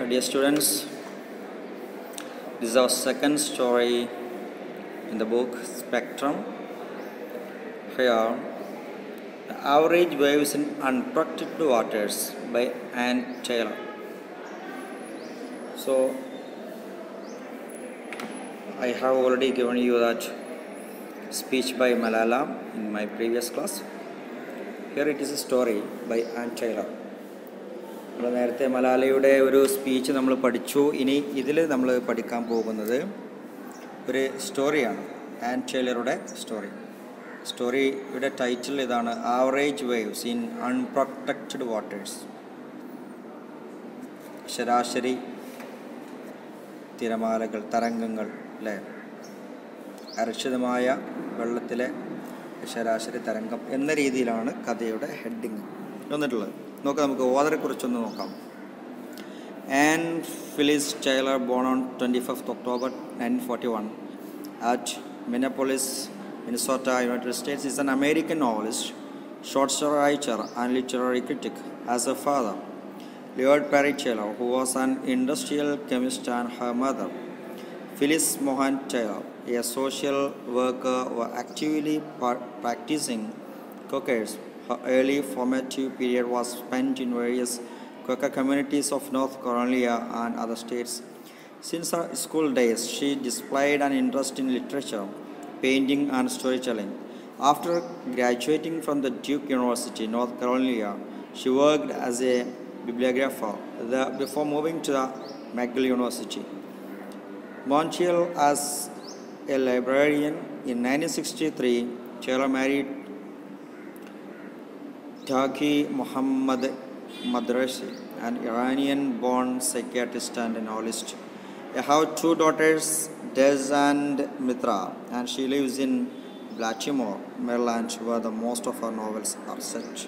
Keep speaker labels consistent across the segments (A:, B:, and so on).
A: dear students, this is our second story in the book Spectrum. Here, The Average Waves in Unprotected Waters by Anne Taylor. So, I have already given you that speech by Malala in my previous class. Here it is a story by Anne Taylor. നമ്മൾ നേരത്തെ മലാലയുടെ ഒരു speech നമ്മൾ പഠിച്ചു ഇനി ഇതിൽ നമ്മൾ പഠിക്കാൻ പോകുന്നത് ഒരു സ്റ്റോറിയാണ് ആൻ ടൈലറുടെ സ്റ്റോറി സ്റ്റോറിയുടെ ടൈറ്റിൽ ഇതാണ് average waves in unprotected waters ശരാശരി തിരമാലകൾ തരംഗങ്ങൾ അല്ലേ അരക്ഷിതമായ വെള്ളത്തിലെ ശരാശരി തരംഗം എന്ന രീതിയിലാണ് കഥയുടെ ഹെഡിങ് വന്നിട്ടുള്ളത് നോക്കാം നമുക്ക് ഓതറെ കുറിച്ചൊന്ന് നോക്കാം Anne Phyllis Tyler born on twenty fifth October nineteen forty one at Minneapolis Minnesota United States is an American novelist, short story writer, and literary critic. As a father, Leod Perry Taylor, who was an industrial chemist, and her mother, Phyllis Mohan Taylor, a social worker, were actively par- practicing Quakers. Her early formative period was spent in various Quaker communities of North Carolina and other states. Since her school days, she displayed an interest in literature, painting, and storytelling. After graduating from the Duke University, North Carolina, she worked as a bibliographer the- before moving to the McGill University. Montreal as a librarian in 1963, Taylor married Taki Muhammad Madrasi, an Iranian born psychiatrist and a novelist. They have two daughters, Des and Mitra, and she lives in Baltimore, Maryland, where the most of her novels are set.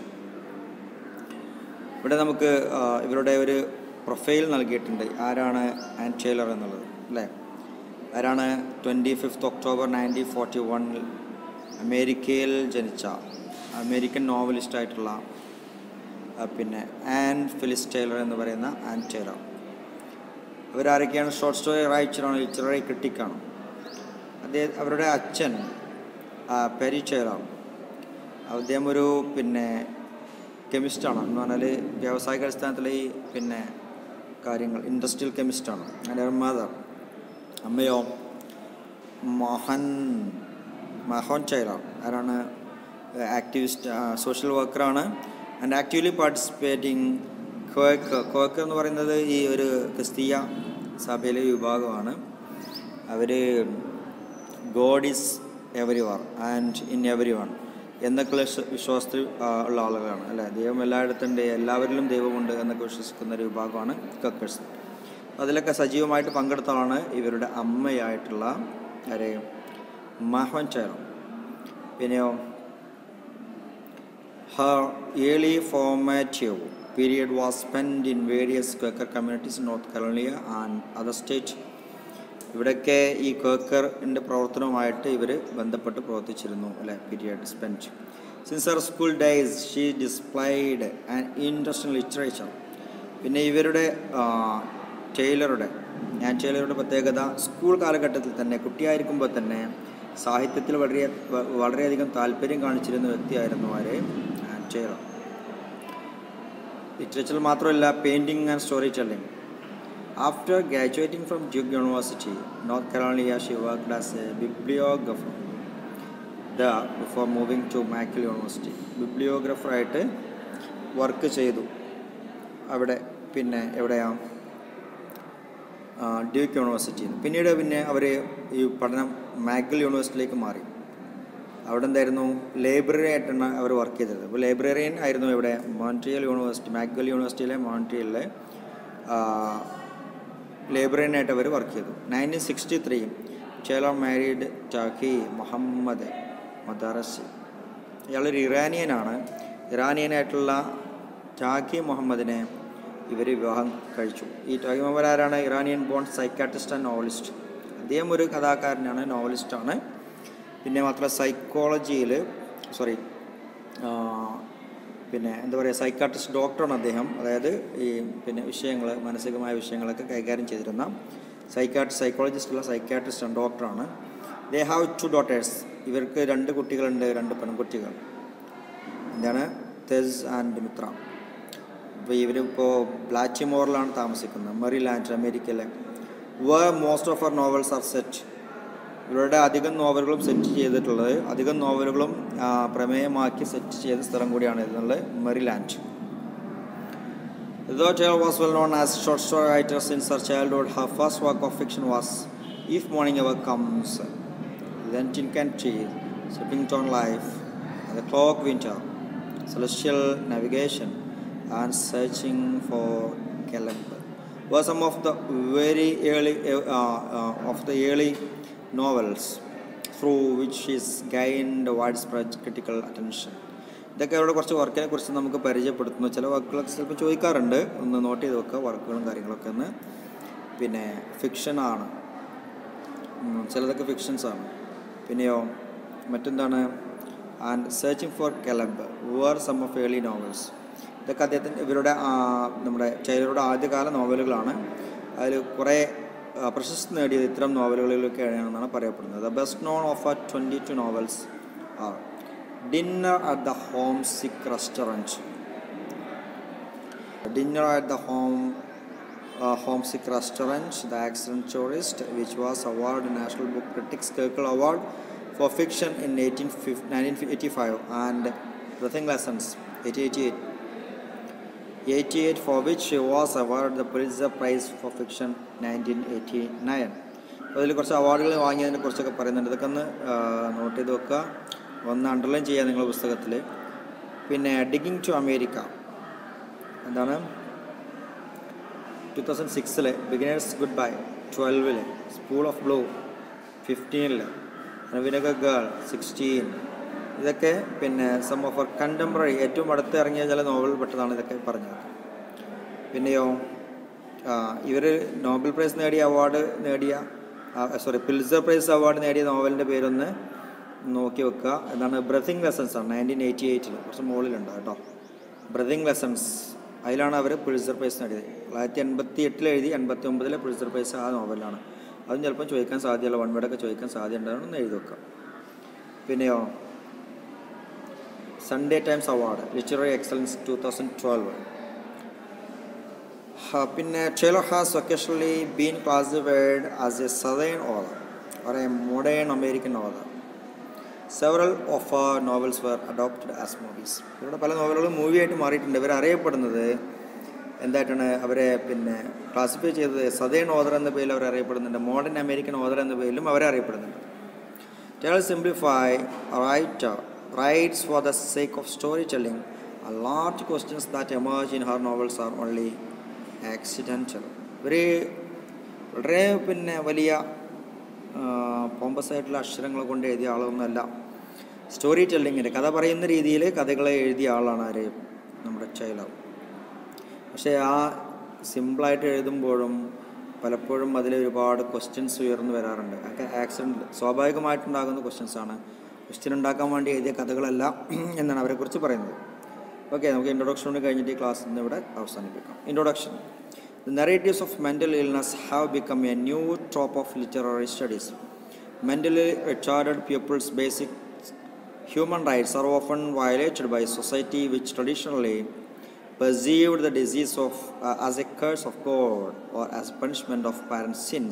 A: ഇവിടെ നമുക്ക് ആ, ഇവരുടെ ഒരു profile നൽകിയിട്ടുണ്ട് ആരാണ് an Taylor എന്നുള്ളത് അല്ലേ ആരാണ് twenty fifth October nineteen forty വണ്ണിൽ അമേരിക്കയിൽ ജനിച്ച അമേരിക്കൻ നോവലിസ്റ്റായിട്ടുള്ള ആ, പിന്നെ ആൻ ഫിലിസ് ടൈലർ എന്ന് പറയുന്ന ആൻ ടൈലർ ഇവരാരൊക്കെയാണ് ഷോർട്ട് സ്റ്റോറി റൈറ്ററാണ് ലിറ്റററി ക്രിട്ടിക്കാണ് അദ്ദേഹം അവരുടെ അച്ഛൻ ആ, പെരി ടൈലർ അദ്ദേഹം ഒരു പിന്നെ കെമിസ്റ്റാണ് എന്ന് പറഞ്ഞാൽ വ്യാവസായിക അടിസ്ഥാനത്തിൽ ഈ പിന്നെ കാര്യങ്ങൾ ഇൻഡസ്ട്രിയൽ കെമിസ്റ്റാണ് എൻ്റെ മദർ അമ്മയോ മോഹൻ മഹോൻ ടൈലർ ആരാണ് ആക്ടിവിസ്റ്റ് സോഷ്യൽ വർക്കറാണ് and actively participating Quaker Quaker എന്ന് പറയുന്നത് ഈ ഒരു ക്രിസ്തീയ സഭയിലെ വിഭാഗമാണ് അവർ God is everywhere and in everyone എന്നൊക്കെ വിശ്വാസത്തിൽ ആ, ഉള്ള ആളുകളാണ് അല്ലേ ദൈവം എല്ലായിടത്തുണ്ട് എല്ലാവരിലും ദൈവമുണ്ട് എന്നൊക്കെ വിശ്വസിക്കുന്ന ഒരു വിഭാഗമാണ് കക്കേഴ്സ് അതിലൊക്കെ സജീവമായിട്ട് പങ്കെടുത്ത ആളാണ് ഇവരുടെ അമ്മയായിട്ടുള്ള ആരെ മഹൻ ചേരം പിന്നെയോ Her early formative period was spent in various Quaker communities in North Carolina and other states. ഇവിടെയൊക്കെ ഈ ക്വേക്കറിൻ്റെ പ്രവർത്തനവുമായിട്ട് ഇവർ ബന്ധപ്പെട്ട് പ്രവർത്തിച്ചിരുന്നു അല്ലെ period spend since her school days she displayed and interest in literature പിന്നെ ഇവരുടെ ആ, ടൈലറുടെ ഞാൻ ടൈലറുടെ പ്രത്യേകത സ്കൂൾ കാലഘട്ടത്തിൽ തന്നെ കുട്ടിയായിരിക്കുമ്പോൾ തന്നെ സാഹിത്യത്തിൽ വളരെ വ- വളരെയധികം താല്പര്യം കാണിച്ചിരുന്ന വ്യക്തിയായിരുന്നു ആര് ആൻ ടൈലർ ലിറ്ററേച്ചർ മാത്രമല്ല painting and story telling after graduating from Duke University North Carolina she worked as a bibliographer the before moving to McGill University ബിബ്ലിയോഗ്രഫറായിട്ട് വർക്ക് ചെയ്തു അവിടെ പിന്നെ എവിടെയാണ് ഡ്യൂക്ക് യൂണിവേഴ്സിറ്റിയിൽ പിന്നീട് പിന്നെ അവർ ഈ പഠനം മാഗിൽ യൂണിവേഴ്സിറ്റിയിലേക്ക് മാറി അവിടെ എന്തായിരുന്നു ലൈബ്രറി ആയിട്ടാണ് അവർ വർക്ക് ചെയ്തത് അപ്പോൾ ലൈബ്രറിയൻ ആയിരുന്നു ഇവിടെ മോൺട്രിയൽ യൂണിവേഴ്സിറ്റി മാഗൽ യൂണിവേഴ്സിറ്റിയിലെ മോൺട്രിയലിലെ ലൈബ്രറിയനായിട്ട് അവർ വർക്ക് ചെയ്തു നയൻറ്റീൻ സിക്സ്റ്റി ത്രീ ചേലോ മാരീഡ് ടാക്കി മുഹമ്മദ് മദാറസി ഇയാളൊരു ഇറാനിയനാണ് ഇറാനിയനായിട്ടുള്ള ടാക്കി മുഹമ്മദിനെ ഇവർ വിവാഹം കഴിച്ചു ഈ ടാക്കി മുഹമ്മദ് ആരാണ് Iranian born psychiatrist and novelist അദ്ദേഹം ഒരു കഥാകാരനാണ് നോവലിസ്റ്റാണ് പിന്നെ മാത്രമല്ല സൈക്കോളജിയിൽ സോറി പിന്നെ എന്താ പറയുക സൈക്കാട്രിസ്റ്റ് ഡോക്ടറാണ് അദ്ദേഹം അതായത് ഈ പിന്നെ വിഷയങ്ങൾ മാനസികമായ വിഷയങ്ങളൊക്കെ കൈകാര്യം ചെയ്തിരുന്ന സൈക്കാട്രി സൈക്കോളജിസ്റ്റുള്ള സൈക്കാട്രിസ്റ്റാണ് ഡോക്ടറാണ് ദേ ഹാവ് ടു ഡോട്ടേഴ്സ് ഇവർക്ക് രണ്ട് കുട്ടികളുണ്ട് രണ്ട് പെൺകുട്ടികൾ എന്താണ് തെസ് ആൻഡ് മിത്ര അപ്പോൾ ഇവരിപ്പോൾ ബ്ലാച്ചിമോറിലാണ് താമസിക്കുന്നത് മെറിലാൻഡ് അമേരിക്കയിലെ where most of her novels are set ഇവരുടെ അധികം നോവലുകളും സെറ്റ് ചെയ്തിട്ടുള്ളത് അധികം നോവലുകളും ആ, പ്രമേയമാക്കി സെറ്റ് ചെയ്ത സ്ഥലം കൂടിയാണ് എന്നുള്ളത് Maryland Though Taylor was well known as a short story writer since her childhood, her first work of fiction was If Morning Ever Comes, Then Tin Can Tree, Sippington Life, and The Clock Winter, Celestial Navigation, and Searching for Caleb were some of the very early uh, uh, of the early novels through which she's gained widespread critical attention. ഇതൊക്കെ അവരുടെ കുറച്ച് വർക്കിനെ കുറിച്ച് നമുക്ക് പരിചയപ്പെടുത്തുന്നു ചില വർക്കുകളൊക്കെ ചിലപ്പോൾ ചോദിക്കാറുണ്ട് ഒന്ന് നോട്ട് ചെയ്ത് വെക്കുക വർക്കുകളും കാര്യങ്ങളൊക്കെ ഒന്ന് പിന്നെ ഫിക്ഷനാണ് ഉം, ചിലതൊക്കെ ഫിക്ഷൻസ് ആണ് പിന്നെയോ മറ്റെന്താണ് and searching for Caleb were some of early novels ഇതൊക്കെ അദ്ദേഹത്തിൻ്റെ ഇവരുടെ ആ, നമ്മുടെ ടൈലറുടെ ആദ്യകാല നോവലുകളാണ് അതിൽ കുറേ ആ, പ്രശസ്തി നേടിയത് ഇത്തരം നോവലുകളിലൊക്കെയാണെന്നാണ് പറയപ്പെടുന്നത് the best known of her twenty two novels are dinner at the homesick restaurant Dinner at the home uh, homesick restaurant, The Excellent Tourist, which was awarded National Book Critics Circle Award for fiction in 1850 1985 and Breathing Lessons 1888. 88 for which she was awarded the Pulitzer Prize for Fiction 1989. അപ്പോൾ ഇതിൽ കുറച്ച് അവാർഡുകൾ വാങ്ങിയതിനെ കുറിച്ചൊക്കെ പറയുന്നുണ്ട് ഇതൊക്കെ ഒന്ന് not ചെയ്ത് വെക്കുക ഒന്ന് അണ്ടർലൈൻ ചെയ്യുക നിങ്ങളുടെ പുസ്തകത്തിൽ പിന്നെ ഡിഗിങ് ടു അമേരിക്ക എന്താണ് ടു തൗസൻഡ് സിക്സില് ബിഗിനേഴ്സ് ഗുഡ് ബൈ ട്വൽവില് സ്കൂൾ ഓഫ് ബ്ലൂ ഫിഫ്റ്റീനില് നവീനക ഗേൾ സിക്സ്റ്റീൻ ഇതൊക്കെ പിന്നെ സം ഓഫ് കണ്ടംപററി ഏറ്റവും അടുത്ത് ഇറങ്ങിയ ചില നോവൽ പെട്ടതാണ് ഇതൊക്കെ പറഞ്ഞത് പിന്നെയോ ഇവർ നോബൽ പ്രൈസ് നേടിയ അവാർഡ് നേടിയ സോറി പിൽസർ പ്രൈസ് അവാർഡ് നേടിയ നോവലിൻ്റെ പേരൊന്ന് നോക്കി വെക്കുക എന്താണ് ബ്രത്തിങ് ലെസൺസ് ആണ് നയൻറ്റീൻ എയ്റ്റി എയ്റ്റിൽ കുറച്ച് മുകളിലുണ്ട് കേട്ടോ ബ്രത്തിങ് ലെസൺസ് അതിലാണ് അവർ പുളിസർ പ്രൈസ് നേടിയത് തൊള്ളായിരത്തി എൺപത്തി എട്ടിൽ എഴുതി എൺപത്തി ഒമ്പതിലെ പുളിസർ പ്രൈസ് ആ നോവലാണ് അതും ചിലപ്പം ചോദിക്കാൻ സാധ്യതയുള്ള വൺ വേർഡൊക്കെ ചോദിക്കാൻ സാധ്യതയുണ്ടെന്ന് എഴുതി വെക്കുക പിന്നെയോ Sunday Times award literary excellence two thousand twelve പിന്നെ Taylor has occasionally been classified as a southern author or a modern American author several of her novels were adopted as movies ഇവരുടെ പല നോവലുകളും മൂവിയായിട്ട് മാറിയിട്ടുണ്ട് ഇവർ അറിയപ്പെടുന്നത് എന്തായിട്ടാണ് അവരെ പിന്നെ ക്ലാസിഫൈ ചെയ്തത് സദേൺ ഓതർ എന്ന പേരിൽ അവർ അറിയപ്പെടുന്നുണ്ട് മോഡേൺ അമേരിക്കൻ ഓതർ എന്ന പേരിലും അവരെ അറിയപ്പെടുന്നുണ്ട് Tell simplify a writer writes for the sake of storytelling. A lot questions that emerge in her novels are only accidental. ഒരു വളരെ പിന്നെ വലിയ പോമ്പസ് ആയിട്ടുള്ള അക്ഷരങ്ങൾ കൊണ്ട് എഴുതിയ ആളൊന്നുമല്ല സ്റ്റോറി ടെല്ലിങ്ങിൻ്റെ കഥ പറയുന്ന രീതിയിൽ കഥകളെ എഴുതിയ ആളാണ് ആര് നമ്മുടെ ടൈലർ പക്ഷേ ആ സിമ്പിളായിട്ട് എഴുതുമ്പോഴും പലപ്പോഴും അതിൽ ഒരുപാട് ക്വസ്റ്റ്യൻസ് ഉയർന്നു വരാറുണ്ട് അതൊക്കെ ആക്സിഡൻറ്റ് സ്വാഭാവികമായിട്ടുണ്ടാകുന്ന ക്വസ്റ്റ്യൻസ് ആണ് ക്വസ്റ്റ്യൻ ഉണ്ടാക്കാൻ വേണ്ടി എഴുതിയ കഥകളല്ല എന്നാണ് അവരെക്കുറിച്ച് പറയുന്നത് ഓക്കെ നമുക്ക് ഇൻട്രൊഡക്ഷൻ കൊണ്ട് കഴിഞ്ഞിട്ട് ഈ ക്ലാസ് ഇന്ന് ഇവിടെ അവസാനിപ്പിക്കാം introduction the narratives of mental illness have become a new trope of literary studies mentally retarded people's basic human rights are often violated by society which traditionally perceived the disease of uh, as a curse of God or as punishment of parents' sins.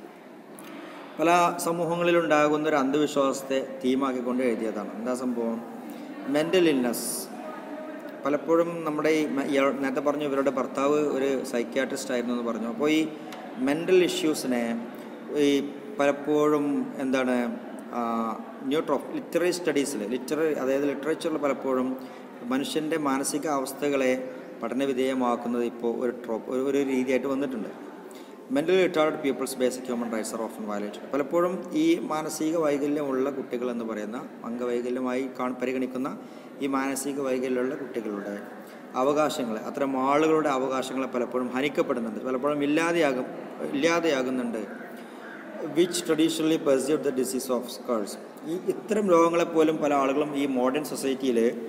A: പല സമൂഹങ്ങളിലുണ്ടാകുന്ന ഒരു അന്ധവിശ്വാസത്തെ തീമാക്കിക്കൊണ്ട് എഴുതിയതാണ് എന്താ സംഭവം mental illness പലപ്പോഴും നമ്മുടെ ഈ മ- ഇയാൾ നേരത്തെ പറഞ്ഞു ഇവരുടെ ഭർത്താവ് ഒരു സൈക്യാട്രിസ്റ്റ് ആയിരുന്നു എന്ന് പറഞ്ഞു അപ്പോൾ ഈ മെൻ്റൽ ഇഷ്യൂസിനെ ഈ പലപ്പോഴും എന്താണ് ന്യൂട്രോ ലിറ്റററി സ്റ്റഡീസിൽ ലിറ്റററി അതായത് ലിറ്ററേച്ചറിൽ പലപ്പോഴും മനുഷ്യൻ്റെ മാനസിക അവസ്ഥകളെ പഠനവിധേയമാക്കുന്നത് ഇപ്പോൾ ഒരു ട്രോപ്പ് ഒരു ഒരു രീതിയായിട്ട് വന്നിട്ടുണ്ട് mentally retarded people's basic human rights are often violated പലപ്പോഴും ഈ മാനസിക വൈകല്യമുള്ള കുട്ടികൾ എന്ന് പറയുന്ന അംഗവൈകല്യമായി കാ പരിഗണിക്കുന്ന ഈ മാനസിക വൈകല്യമുള്ള കുട്ടികളുടെ അവകാശങ്ങൾ അത്തരം ആളുകളുടെ അവകാശങ്ങളെ പലപ്പോഴും ഹനിക്കപ്പെടുന്നുണ്ട് പലപ്പോഴും ഇല്ലാതെയാകും ഇല്ലാതെയാകുന്നുണ്ട് which traditionally perceive the disease of scares ഈ ഇത്തരം രോഗങ്ങളെപ്പോലും പല ആളുകളും ഈ മോഡേൺ സൊസൈറ്റിയിൽ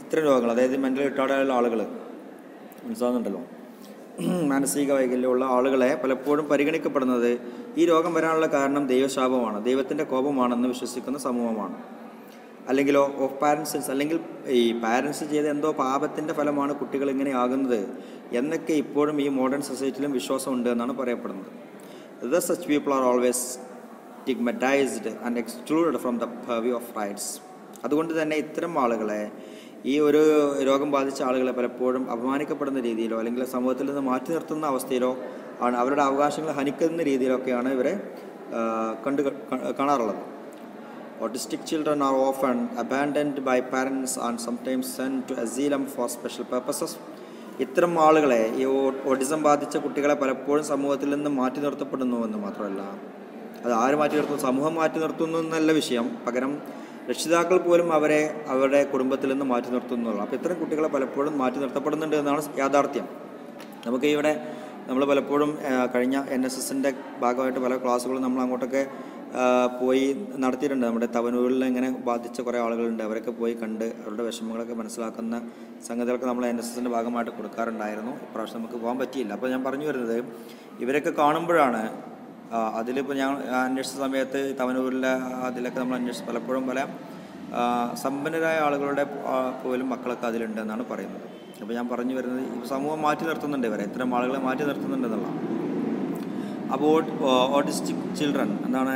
A: ഇത്തരം രോഗങ്ങൾ അതായത് മെൻ്റൽ റിട്ടാർഡായുള്ള ആളുകൾ മനസ്സിലാകുന്നുണ്ടല്ലോ മാനസിക വൈകല്യമുള്ള ആളുകളെ പലപ്പോഴും പരിഗണിക്കപ്പെടുന്നത് ഈ രോഗം വരാനുള്ള കാരണം ദൈവശാപമാണ് ദൈവത്തിൻ്റെ കോപമാണെന്ന് വിശ്വസിക്കുന്ന സമൂഹമാണ് അല്ലെങ്കിലോ ഓഫ് പാരൻസ് അല്ലെങ്കിൽ ഈ പാരൻസ് ചെയ്ത എന്തോ പാപത്തിൻ്റെ ഫലമാണ് കുട്ടികൾ ഇങ്ങനെ ആകുന്നത് എന്നൊക്കെ ഇപ്പോഴും ഈ മോഡേൺ സൊസൈറ്റിയിലും വിശ്വാസമുണ്ട് എന്നാണ് പറയപ്പെടുന്നത് the such people are always stigmatised and excluded from the purview of rights അതുകൊണ്ട് തന്നെ ഇത്തരം ആളുകളെ ഈ ഒരു രോഗം ബാധിച്ച ആളുകളെ പലപ്പോഴും അപമാനിക്കപ്പെടുന്ന രീതിയിലോ അല്ലെങ്കിൽ സമൂഹത്തിൽ നിന്ന് മാറ്റി നിർത്തുന്ന അവസ്ഥയിലോ ആണ് അവരുടെ അവകാശങ്ങൾ ഹനിക്കുന്ന രീതിയിലൊക്കെയാണ് ഇവരെ ആ, കണ്ടു ക- കാണാറുള്ളത് Autistic children are often abandoned by parents and sometimes sent to asylum for special purposes. ഇത്തരം ആളുകളെ ഈ ഓട്ടിസം ബാധിച്ച കുട്ടികളെ പലപ്പോഴും സമൂഹത്തിൽ നിന്ന് മാറ്റി നിർത്തപ്പെടുന്നു എന്ന് മാത്രമല്ല അത് ആര് മാറ്റി നിർത്തുന്നു സമൂഹം മാറ്റി നിർത്തുന്നു എന്നല്ല വിഷയം പകരം രക്ഷിതാക്കൾ പോലും അവരെ അവരുടെ കുടുംബത്തിൽ നിന്ന് മാറ്റി നിർത്തുന്നുള്ളൂ അപ്പോൾ ഇത്തരം കുട്ടികളെ പലപ്പോഴും മാറ്റി നിർത്തപ്പെടുന്നുണ്ട് എന്നാണ് യാഥാർത്ഥ്യം നമുക്ക് ഇവിടെ നമ്മൾ പലപ്പോഴും ആ, കഴിഞ്ഞ എൻ എസ് എസിൻ്റെ ഭാഗമായിട്ട് പല ക്ലാസ്സുകളും നമ്മൾ അങ്ങോട്ടൊക്കെ ആ, പോയി നടത്തിയിട്ടുണ്ട് നമ്മുടെ തവനൂരിൽ ഇങ്ങനെ ബാധിച്ച കുറേ ആളുകളുണ്ട് അവരൊക്കെ പോയി കണ്ട് അവരുടെ വിഷമങ്ങളൊക്കെ മനസ്സിലാക്കുന്ന സംഗതികളൊക്കെ നമ്മൾ എൻ എസ് എസിൻ്റെ ഭാഗമായിട്ട് കൊടുക്കാറുണ്ടായിരുന്നു ഇപ്രാവശ്യം നമുക്ക് പോകാൻ പറ്റിയില്ല അപ്പോൾ ഞാൻ പറഞ്ഞു വരുന്നത് ഇവരൊക്കെ കാണുമ്പോഴാണ് അതിലിപ്പോൾ ഞാൻ അന്വേഷിച്ച സമയത്ത് തവനൂരിലെ അതിലൊക്കെ നമ്മൾ അന്വേഷിച്ച് പലപ്പോഴും പല ആ, സമ്പന്നരായ ആളുകളുടെ ആ, പോലും മക്കളൊക്കെ അതിലുണ്ട് എന്നാണ് പറയുന്നത് അപ്പോൾ ഞാൻ പറഞ്ഞു വരുന്നത് ഈ സമൂഹം മാറ്റി നിർത്തുന്നുണ്ട് ഇവരെ ഇത്തരം ആളുകളെ മാറ്റി നിർത്തുന്നുണ്ട് എന്നുള്ള അബൌട്ട് ഓട്ടിസ്റ്റിക് ചിൽഡ്രൻ എന്താണ്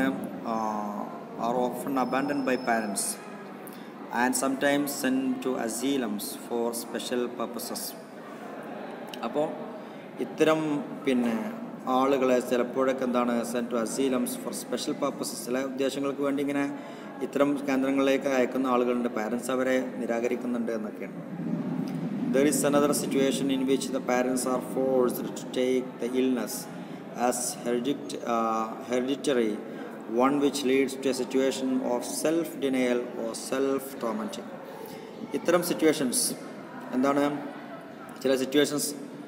A: are often abandon by parents and sometimes send to asylums for special purposes അപ്പോൾ ഇത്തരം പിന്നെ ആളുകളെ ചിലപ്പോഴൊക്കെ എന്താണ് send to asylums for special purposes ചില ഉദ്ദേശങ്ങൾക്ക് വേണ്ടി ഇങ്ങനെ ഇത്തരം കേന്ദ്രങ്ങളിലേക്ക് അയക്കുന്ന ആളുകളുണ്ട് പാരൻസ് അവരെ നിരാകരിക്കുന്നുണ്ട് എന്നൊക്കെയാണ് There is another situation in which the parents are forced to take the illness as heredit- uh, hereditary, one which leads to a situation of self denial or self tormenting. ഇത്തരം situations എന്താണ് ചില situations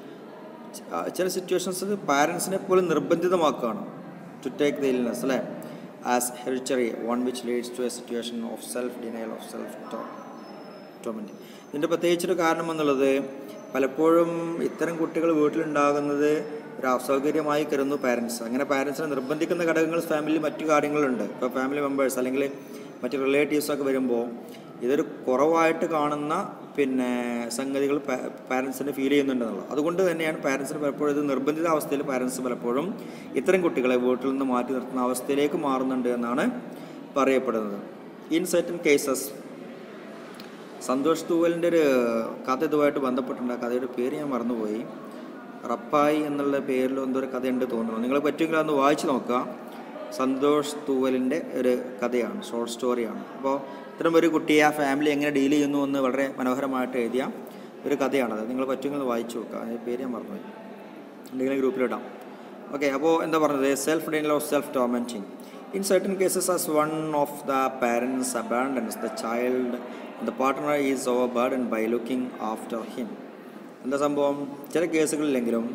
A: ചില situations പാരൻസിനെ പോലും നിർബന്ധിതമാക്കുകയാണ് to take the illness അല്ലേ as hereditary one which leads to a situation of self denial of self torment ഇതിൻ്റെ പ്രത്യേകിച്ചൊരു കാരണം എന്നുള്ളത് പലപ്പോഴും ഇത്തരം കുട്ടികൾ വീട്ടിലുണ്ടാകുന്നത് ഒരു അസൗകര്യമായി കരുതുന്നു പാരൻസ് അങ്ങനെ പാരൻസിനെ നിർബന്ധിക്കുന്ന ഘടകങ്ങൾ ഫാമിലി മറ്റു കാര്യങ്ങളുണ്ട് ഇപ്പോൾ ഫാമിലി മെമ്പേഴ്സ് അല്ലെങ്കിൽ മറ്റ് റിലേറ്റീവ്സൊക്കെ വരുമ്പോൾ ഇതൊരു കുറവായിട്ട് കാണുന്ന പിന്നെ സംഗതികൾ പാരൻസിന് ഫീൽ ചെയ്യുന്നുണ്ടെന്നുള്ളത് അതുകൊണ്ട് തന്നെയാണ് പാരൻസിന് പലപ്പോഴും ഇത് നിർബന്ധിത അവസ്ഥയിൽ പാരൻസ് പലപ്പോഴും ഇത്തരം കുട്ടികളെ വീട്ടിൽ നിന്ന് മാറ്റി നിർത്തുന്ന അവസ്ഥയിലേക്ക് മാറുന്നുണ്ട് എന്നാണ് പറയപ്പെടുന്നത് ഇൻ സർട്ടൻ കേസസ് സന്തോഷ് തൂവലിൻ്റെ ഒരു കഥ ഇതുമായിട്ട് ബന്ധപ്പെട്ടുണ്ട് ആ കഥയുടെ പേര് ഞാൻ മറന്നുപോയി റപ്പായി എന്നുള്ള പേരിൽ എന്തോ ഒരു കഥയുണ്ട് തോന്നുന്നു നിങ്ങൾ പറ്റുമെങ്കിൽ അതൊന്ന് വായിച്ച് നോക്കുക സന്തോഷ് തൂവലിൻ്റെ ഒരു കഥയാണ് ഷോർട്ട് സ്റ്റോറിയാണ് അപ്പോൾ ഇത്തരം ഒരു കുട്ടിയെ ആ ഫാമിലി എങ്ങനെ ഡീൽ ചെയ്യുന്നു എന്ന് വളരെ മനോഹരമായിട്ട് എഴുതിയ ഒരു കഥയാണത് നിങ്ങൾ പറ്റുമെങ്കിൽ ഒന്ന് വായിച്ചു നോക്കുക അതിൻ്റെ പേര് ഞാൻ മറന്നുപോയി എന്തെങ്കിലും ഗ്രൂപ്പിലിടാം ഓക്കെ അപ്പോൾ എന്താ പറഞ്ഞത് self denial of self tormenting in certain cases as one of the parents abandons the child the partner is over burden by looking after him എന്താ സംഭവം ചില കേസുകളിലെങ്കിലും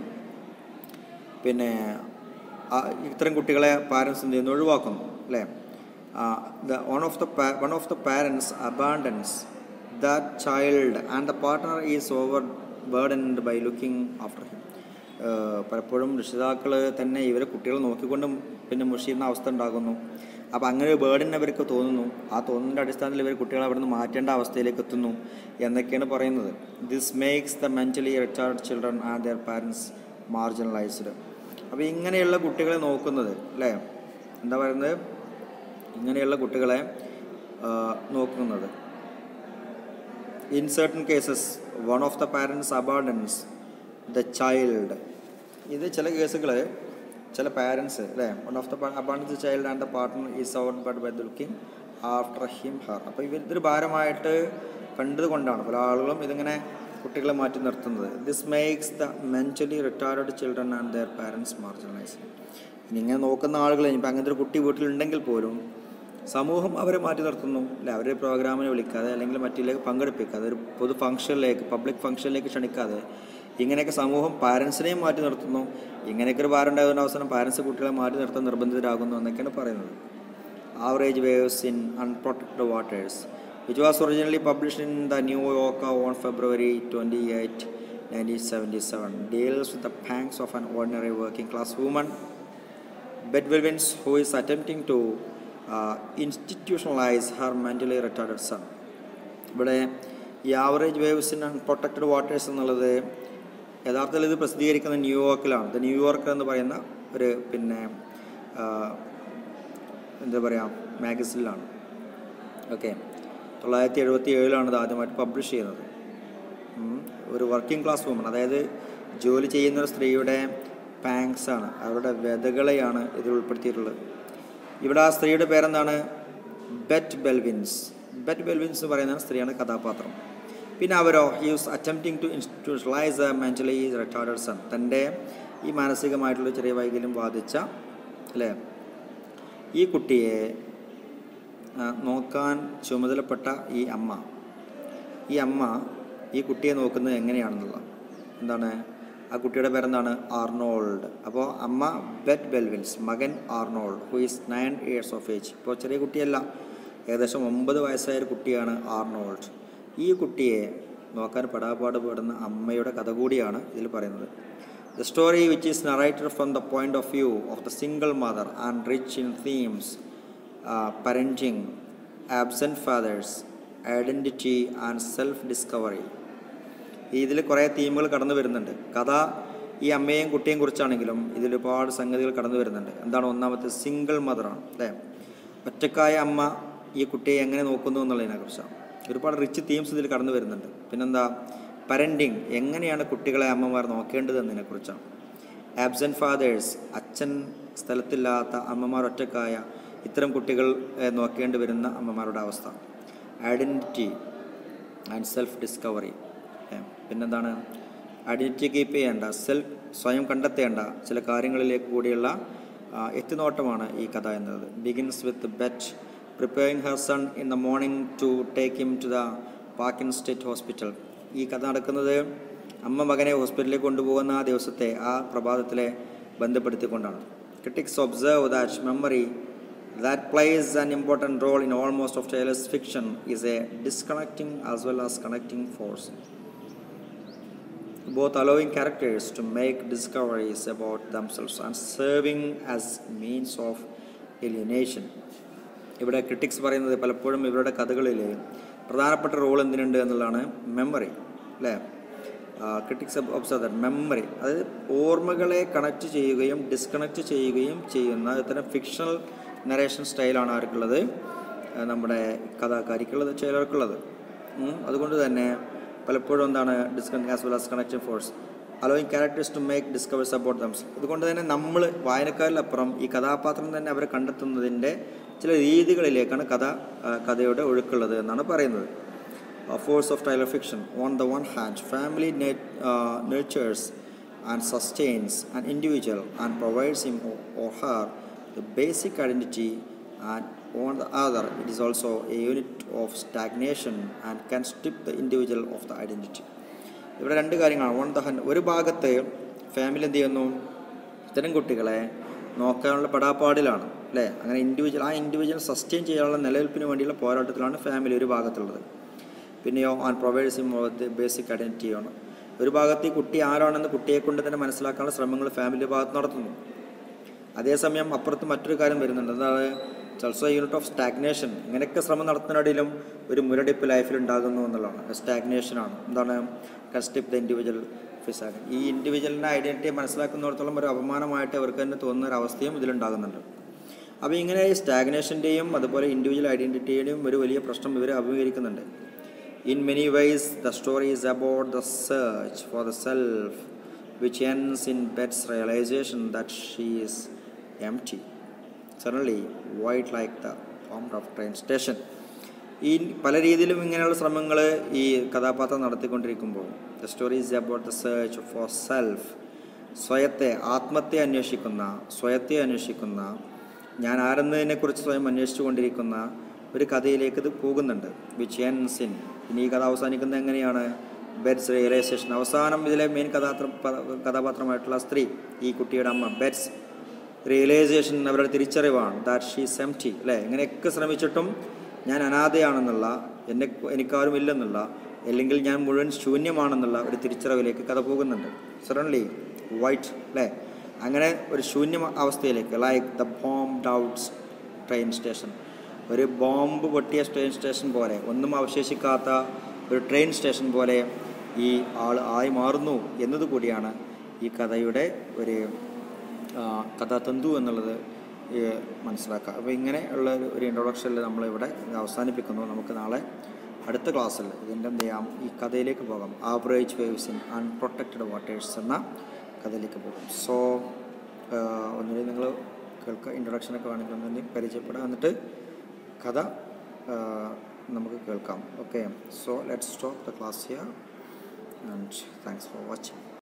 A: പിന്നെ ആ ഇത്തരം കുട്ടികളെ പാരൻസ് എന്ത് ചെയ്യുന്നു ഒഴിവാക്കുന്നു അല്ലേ the one of the one of the parents abandons the child and the partner is over burdened by looking after him പലപ്പോഴും രക്ഷിതാക്കൾ തന്നെ ഇവരെ കുട്ടികളെ നോക്കിക്കൊണ്ട് പിന്നെ മുഷിയുന്ന അവസ്ഥ ഉണ്ടാകുന്നു അപ്പോൾ അങ്ങനെ ഒരു ബേർഡൻ അവർക്ക് തോന്നുന്നു ആ തോന്നുന്നതിൻ്റെ അടിസ്ഥാനത്തിൽ ഇവർ കുട്ടികളെ അവിടെ നിന്ന് മാറ്റേണ്ട അവസ്ഥയിലേക്ക് എത്തുന്നു എന്നൊക്കെയാണ് പറയുന്നത് this makes the mentally retarded children and their parents marginalised അപ്പോൾ ഇങ്ങനെയുള്ള കുട്ടികളെ നോക്കുന്നത് അല്ലേ എന്താ പറയുന്നത് ഇങ്ങനെയുള്ള കുട്ടികളെ ആ, നോക്കുന്നത് in certain cases one of the parents abandons the child ഇത് ചില കേസുകൾ ചില പാരൻസ് അല്ലേ one of the abandons child and the partner is out but by the looking after him her അപ്പോൾ ഇവർ ഇതൊരു ഭാരമായിട്ട് കണ്ടത് കൊണ്ടാണ് പല ആളുകളും ഇതിങ്ങനെ കുട്ടികളെ മാറ്റി നിർത്തുന്നത് this makes the mentally retired children and their parents marginalise ഇനി ഇങ്ങനെ നോക്കുന്ന ആളുകൾ ഇനിയിപ്പോൾ അങ്ങനത്തെ ഒരു കുട്ടി വീട്ടിലുണ്ടെങ്കിൽ പോലും സമൂഹം അവരെ മാറ്റി നിർത്തുന്നു അല്ലെ അവരെ പ്രോഗ്രാമിന് വിളിക്കാതെ അല്ലെങ്കിൽ മറ്റിലേക്ക് പങ്കെടുപ്പിക്കാതെ ഒരു പൊതു ഫംഗ്ഷനിലേക്ക് പബ്ലിക് ഫംഗ്ഷനിലേക്ക് ക്ഷണിക്കാതെ ഇങ്ങനെയൊക്കെ സമൂഹം പാരൻസിനെയും മാറ്റി നിർത്തുന്നു ഇങ്ങനെയൊക്കെ ഒരു ഭാരം ഉണ്ടാകുന്ന അവസരം പാരൻസ് കുട്ടികളെ മാറ്റി നിർത്താൻ നിർബന്ധിതരാകുന്നു എന്നൊക്കെയാണ് പറയുന്നത് average waves in unprotected waters which was originally published in the New York on February twenty eight nineteen seventy seven deals with the pangs of an ordinary working class woman Bet Blevins who is attempting to institutionalise her mentally retarded son ഇവിടെ ഈ average waves in unprotected waters എന്നുള്ളത് യഥാർത്ഥത്തിൽ ഇത് പ്രസിദ്ധീകരിക്കുന്നത് ന്യൂയോർക്കിലാണ് ഇത് New York എന്ന് പറയുന്ന ഒരു പിന്നെ ആ, എന്താ പറയുക മാഗസിനിലാണ് ഓക്കെ തൊള്ളായിരത്തി എഴുപത്തി ഏഴിലാണ് ഇത് ആദ്യമായിട്ട് പബ്ലിഷ് ചെയ്യുന്നത് ഉം. ഒരു വർക്കിംഗ് ക്ലാസ് വുമൺ അതായത് ജോലി ചെയ്യുന്ന ഒരു സ്ത്രീയുടെ പാങ്സ് ആണ് അവരുടെ വ്യതകളെയാണ് ഇതിൽ ഉൾപ്പെടുത്തിയിട്ടുള്ളത് ഇവിടെ ആ സ്ത്രീയുടെ പേരെന്താണ് ബെറ്റ് ബെൽവിൻസ് ബെറ്റ് ബെൽവിൻസ് എന്ന് പറയുന്ന സ്ത്രീയാണ് കഥാപാത്രം പിന്നെ അവരോ use attempting to institutionalise a mentally retarded son തൻ്റെ ഈ മാനസികമായിട്ടുള്ള ചെറിയ വൈകല്യം ബാധിച്ച അല്ലേ ഈ കുട്ടിയെ ആ, നോക്കാൻ ചുമതലപ്പെട്ട ഈ അമ്മ ഈ അമ്മ ഈ കുട്ടിയെ നോക്കുന്നത് എങ്ങനെയാണെന്നുള്ള എന്താണ് ആ കുട്ടിയുടെ പേരെന്താണ് ആർണോൾഡ് അപ്പോൾ അമ്മ ബെറ്റ് ബെൽവിൻസ് മകൻ Arnold who is nine years of age ഇപ്പോൾ ചെറിയ കുട്ടിയല്ല ഏകദേശം ഒമ്പത് വയസ്സായ ഒരു കുട്ടിയാണ് ആർണോൾഡ് ഈ കുട്ടിയെ നോക്കാൻ പെടാപാട് പെടുന്ന അമ്മയുടെ കഥ കൂടിയാണ് ഇതിൽ പറയുന്നത് the story which is narrated from the point of view of the single mother and rich in themes parenting, absent fathers, identity and self discovery ഇതിൽ കുറേ തീമുകൾ കടന്നു വരുന്നുണ്ട് കഥ ഈ അമ്മയെയും കുട്ടിയെയും കുറിച്ചാണെങ്കിലും ഇതിൽ ഒരുപാട് സംഗതികൾ കടന്നു വരുന്നുണ്ട് എന്താണ് ഒന്നാമത്തെ സിംഗിൾ മദറാണ് അല്ലേ ഒറ്റക്കായ അമ്മ ഈ കുട്ടിയെ എങ്ങനെ നോക്കുന്നു എന്നുള്ളതിനെ കുറിച്ചാണ് ഒരുപാട് റിച്ച് തീംസ് ഇതിൽ കടന്നു വരുന്നുണ്ട് പിന്നെന്താ പരൻറ്റിങ് എങ്ങനെയാണ് കുട്ടികളെ അമ്മമാർ നോക്കേണ്ടത് എന്നതിനെക്കുറിച്ചാണ് ആബ്സെൻറ്റ് ഫാദേഴ്സ് അച്ഛൻ സ്ഥലത്തില്ലാത്ത അമ്മമാർ ഒറ്റക്കായ ഇത്തരം കുട്ടികൾ ഏഹ്, നോക്കേണ്ടി വരുന്ന അമ്മമാരുടെ അവസ്ഥ ഐഡൻറ്റിറ്റി ആൻഡ് സെൽഫ് ഡിസ്കവറി പിന്നെന്താണ് ഐഡൻറ്റിറ്റി കീപ്പ് ചെയ്യേണ്ട സെൽഫ് സ്വയം കണ്ടെത്തേണ്ട ചില കാര്യങ്ങളിലേക്ക് കൂടിയുള്ള ആ, എത്തിനോട്ടമാണ് ഈ കഥ എന്നത് begins with Bet preparing her son in the morning to take him to the Pakin state hospital ഈ കഥ നടക്കുന്നത് അമ്മ മകനെ ഹോസ്പിറ്റലിലേക്ക് കൊണ്ടുപോകുന്ന ആ ദിവസത്തെ ആ പ്രഭാതത്തിലെ ബന്ധപ്പെടുത്തിക്കൊണ്ടാണ് critics observe that memory that plays an important role in almost of Taylor's fiction is a disconnecting as well as connecting force. Both allowing characters to make discoveries about themselves and serving as means of alienation. ഇവിടെ critics പറയുന്നത് പലപ്പോഴും ഇവരുടെ കഥകളിൽ പ്രധാനപ്പെട്ട role എന്തിനുണ്ട് എന്നുള്ളതാണ് memory അല്ലേ critics observe memory അതായത് ഓർമ്മകളെ കണക്ട് ചെയ്യുകയും ഡിസ്കണക്ട് ചെയ്യുകയും ചെയ്യുന്ന ഇത്തരം ഫിക്ഷണൽ നറേഷൻ സ്റ്റൈലാണ് ആർക്കുള്ളത് ആ, നമ്മുടെ കഥാകാരിക്കുള്ളത് ചിലർക്കുള്ളത് ഉം, അതുകൊണ്ട് തന്നെ പലപ്പോഴും എന്താണ് disconnect as well as connection force allowing characters to make discovers about them അതുകൊണ്ട് തന്നെ നമ്മൾ വായനക്കാരിലപ്പുറം ഈ കഥാപാത്രം തന്നെ അവരെ കണ്ടെത്തുന്നതിൻ്റെ ചില രീതികളിലേക്കാണ് കഥ ആ, കഥയുടെ ഒഴുക്കുള്ളത് എന്നാണ് പറയുന്നത് force of Tyler fiction on the one hand family nurtures and sustains an individual and provides him or- or her the basic identity and on the other it is also a unit of stagnation and can strip the individual of the identity ഇവിടെ രണ്ട് കാര്യങ്ങളാണ് on the hand ഒരു ഭാഗത്ത് family എന്ത് ചെയ്യുന്നു ഇത്തരം കുട്ടികളെ നോക്കാനുള്ള പെടാപ്പാടിലാണ് അല്ലേ അങ്ങനെ ഇൻഡിവിജ്വൽ ആ ഇൻഡിവിജ്വൽ സസ്റ്റെയിൻ ചെയ്യാനുള്ള നിലനിൽപ്പിന് വേണ്ടിയുള്ള പോരാട്ടത്തിലാണ് ഫാമിലി ഒരു ഭാഗത്തുള്ളത് പിന്നെയോ and provides him with basic ഐഡൻറ്റിറ്റിയാണ് ഒരു ഭാഗത്ത് ഈ കുട്ടി ആരാണെന്ന് കുട്ടിയെ കൊണ്ട് തന്നെ മനസ്സിലാക്കാനുള്ള ശ്രമങ്ങൾ ഫാമിലി ഭാഗത്ത് നടത്തുന്നു അതേസമയം അപ്പുറത്ത് മറ്റൊരു കാര്യം വരുന്നുണ്ട് എന്താണ് ഓൾസോ യൂണിറ്റ് ഓഫ് സ്റ്റാഗ്നേഷൻ ഇങ്ങനെയൊക്കെ ശ്രമം നടത്തുന്നതിനിടയിലും ഒരു മുരടിപ്പ് ലൈഫിൽ ഉണ്ടാകുന്നു എന്നുള്ളതാണ് സ്റ്റാഗ്നേഷനാണ് എന്താണ് കസ്റ്റിപ്പ് ദ ഇൻഡിവിജ്വൽ ഫിസാഗ് ഈ ഇൻഡിവിജ്വലിൻ്റെ ഐഡൻറ്റിറ്റി മനസ്സിലാക്കുന്നിടത്തോളം ഒരു അപമാനമായിട്ട് അവർക്ക് തന്നെ തോന്നുന്ന ഒരു അവസ്ഥയും ഇതിലുണ്ടാകുന്നുണ്ട് അപ്പോൾ ഇങ്ങനെ ഈ സ്റ്റാഗ്നേഷൻ്റെയും അതുപോലെ ഇൻഡിവിജ്വൽ ഐഡൻറ്റിറ്റിയുടെയും ഒരു വലിയ പ്രശ്നം ഇവർ അഭിമുഖീകരിക്കുന്നുണ്ട് in many ways the story is about the search for the self which ends in Bet's realization that she is empty. Suddenly, white like the formed of train station. ഈ പല രീതിയിലും ഇങ്ങനെയുള്ള ശ്രമങ്ങൾ ഈ കഥാപാത്രം നടത്തിക്കൊണ്ടിരിക്കുമ്പോൾ the story is about the search for self സ്വയത്തെ ആത്മത്തെ അന്വേഷിക്കുന്ന സ്വയത്തെ അന്വേഷിക്കുന്ന ഞാൻ ആരെന്നതിനെക്കുറിച്ച് സ്വയം അന്വേഷിച്ചു കൊണ്ടിരിക്കുന്ന ഒരു കഥയിലേക്ക് ഇത് പോകുന്നുണ്ട് വിച്ച് എൻസ് ഇൻ ഇനി ഈ കഥ അവസാനിക്കുന്നത് എങ്ങനെയാണ് ബെറ്റ്സ് റിയലൈസേഷൻ അവസാനം ഇതിലെ മെയിൻ കഥാപാത്രം കഥാപാത്രമായിട്ടുള്ള സ്ത്രീ ഈ കുട്ടിയുടെ അമ്മ ബെറ്റ്സ് റിയലൈസേഷൻ അവരുടെ തിരിച്ചറിവാണ് ദാറ്റ് ഷീസ് എംറ്റി അല്ലേ ഇങ്ങനെയൊക്കെ ശ്രമിച്ചിട്ടും ഞാൻ അനാഥയാണെന്നുള്ള എന്നെ എനിക്കാരും ഇല്ലെന്നുള്ള അല്ലെങ്കിൽ ഞാൻ മുഴുവൻ ശൂന്യമാണെന്നുള്ള ഒരു തിരിച്ചറിവിലേക്ക് കഥ പോകുന്നുണ്ട് സഡൻലി വൈറ്റ് അല്ലേ അങ്ങനെ ഒരു ശൂന്യ അവസ്ഥയിലേക്ക് like the bomb doubts train station ഒരു ബോംബ് പൊട്ടിയ ട്രെയിൻ സ്റ്റേഷൻ പോലെ ഒന്നും അവശേഷിക്കാത്ത ഒരു ട്രെയിൻ സ്റ്റേഷൻ പോലെ ഈ ആൾ ആയി മാറുന്നു എന്നതുകൂടിയാണ് ഈ കഥയുടെ ഒരു ആ, കഥാതന്തു എന്നുള്ളത് ഈ മനസ്സിലാക്കുക അപ്പോൾ ഇങ്ങനെ ഉള്ള ഒരു ഒരു ഇൻട്രൊഡക്ഷനിൽ നമ്മളിവിടെ ഇത് അവസാനിപ്പിക്കുന്നു നമുക്ക് നാളെ അടുത്ത ക്ലാസ്സിൽ ഇതിൻ്റെ എന്ത് ചെയ്യാം ഈ കഥയിലേക്ക് പോകാം average waves in unprotected waters എന്ന കഥയിലേക്ക് പോകും സോ ഒന്നുകൂടി നിങ്ങൾ കേൾക്കുക ഇൻട്രൊഡക്ഷനൊക്കെ വേണമെങ്കിൽ ഒന്നുകൂടി പരിചയപ്പെടാം എന്നിട്ട് കഥ ആ, നമുക്ക് കേൾക്കാം okay so let stop the class here and thanks for watching